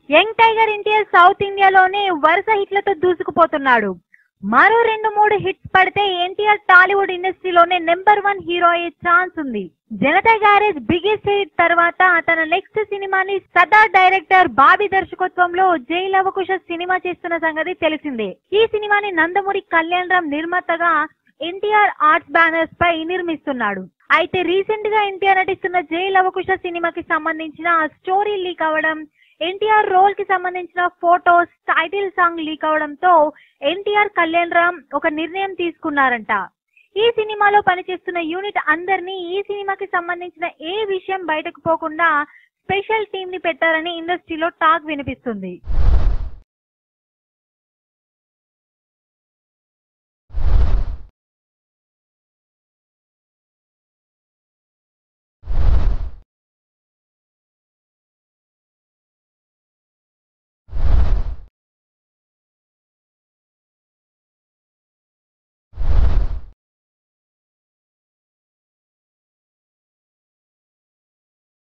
young tiger NTR south ఇండియాలోనే వరుస హిట్లతో దూసుకుపోతున్నాడు మరో రెండు మూడు హిట్స్ పడితే ఎన్టీఆర్ టాలీవుడ్ ఇండస్ట్రీలోనే నెంబర్ వన్ హీరో అయ్యే ఛాన్స్ ఉంది జనతా గ్యారేజ్ బిగ్గెస్ట్ హిట్ తర్వాత తన నెక్స్ట్ సినిమాని సదార్ డైరెక్టర్ బాబీ దర్శకత్వంలో జై లవకుశ సినిమా చేస్తున్న సంగతి తెలిసిందే ఈ సినిమాని నందమూరి కళ్యాణ్ రామ్ నిర్మాతగా ఎన్టీఆర్ ఆర్ట్స్ బ్యానర్స్ పై నిర్మిస్తున్నాడు అయితే రీసెంట్ గా ఎన్టీఆర్ నటిస్తున్న జై లవకుశ సినిమాకి సంబంధించిన స్టోరీ లీక్ అవడం ఎన్టీఆర్ రోల్ కి సంబంధించిన ఫోటోస్ టైటిల్ సాంగ్ లీక్ అవడంతో ఎన్టీఆర్ కళ్యాణ్ రామ్ ఒక నిర్ణయం తీసుకున్నారంట ఈ సినిమాలో పనిచేస్తున్న యూనిట్ అందరినీ ఈ సినిమాకి సంబంధించిన ఏ విషయం బయటకు పోకుండా స్పెషల్ టీమ్ ని పెట్టారని ఇండస్ట్రీలో టాక్ వినిపిస్తుంది